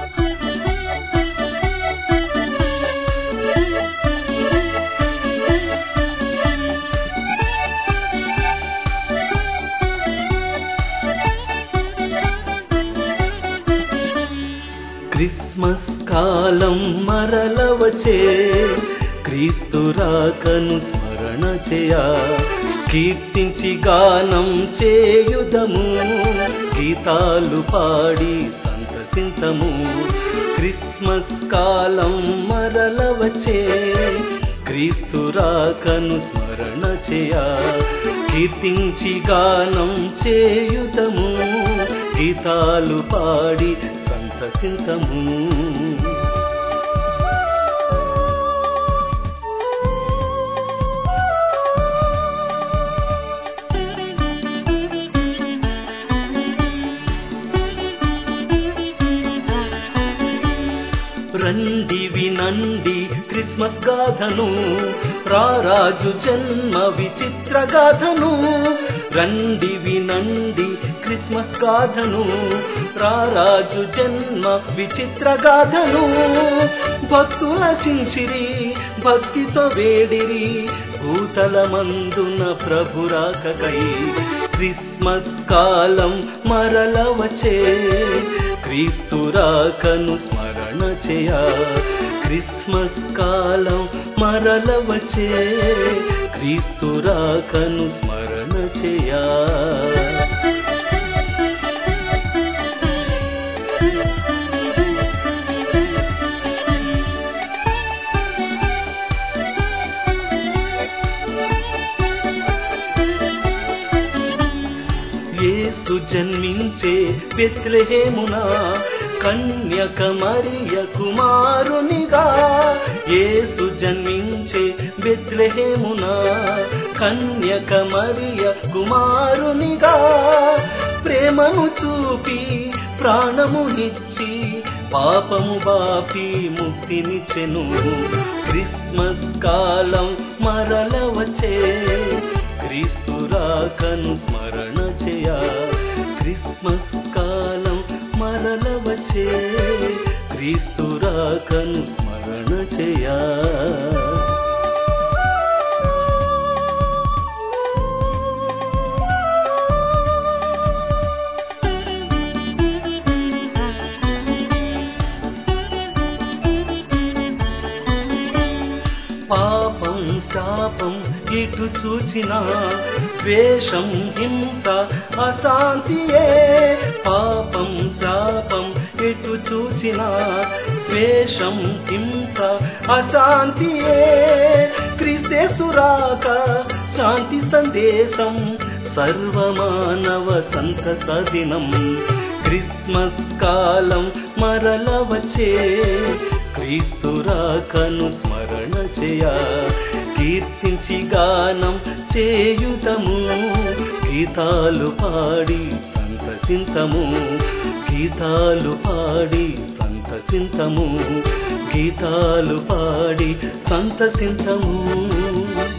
Christmas కాలం మరల వచ్చే క్రీస్తు రాకను స్మరణ చేయ కీర్తించి గానం చేయుదము గీతాలు పాడి సంతసింతము క్రిస్మస్ కాలం మరల వచ్చే క్రీస్తు రాకను స్మరణ చేయ కీర్తించి గానం చేయుదము గీతాలు పాడి సంతసింతము రండి వినండి క్రిస్మస్ గాథను రారాజు జన్మ విచిత్ర గాథను రండి వినండి క్రిస్మస్ గాథను రారాజు జన్మ విచిత్ర గాథను భక్తుల సించిరి భక్తితో వేడిరి భూతల మందున ప్రభురాకకై క్రిస్మస్ కాలం మరల వచ్చే క్రీస్తు రాకను స్మరణ చేయ క్రిస్మస్ కాలం మరల వచ్చే క్రీస్తు రాకను స్మరణ చేయా యేసు జన్మించే బెత్లెహేమున కన్యక మరియ కుమారునిగా యేసు జన్మించే బెత్లెహేమున కన్యక మరియ కుమారునిగా ప్రేమను చూపి ప్రాణమునిచ్చి పాపము బాపి ముక్తినిచ్చెను క్రిస్మస్ కాలం మరల వచ్చే క్రీస్తు రాకను స్మరణ చేయ క్రిస్మస్ కాలం మరల వచ్చే క్రీస్తు రాకను స్మరణ చేయా పాపం శాపం ఇటు చూచిన ద్వేషం హింస అశాంతియే పాపం శాపం ఎటు చూచిన ద్వేషం హింస అశాంతియే క్రిస్తేసురాక శాంతి సందేశం సర్వమానవ సంతస దినం క్రిస్మస్ కాలం మరల వచ్చే క్రీస్తు రాకను స్మరణ చేయ కీర్తించి గానం చేయుతము గీతాలు పాడి సంతసింతము గీతాలు పాడి సంతసింతము గీతాలు పాడి సంతసింతము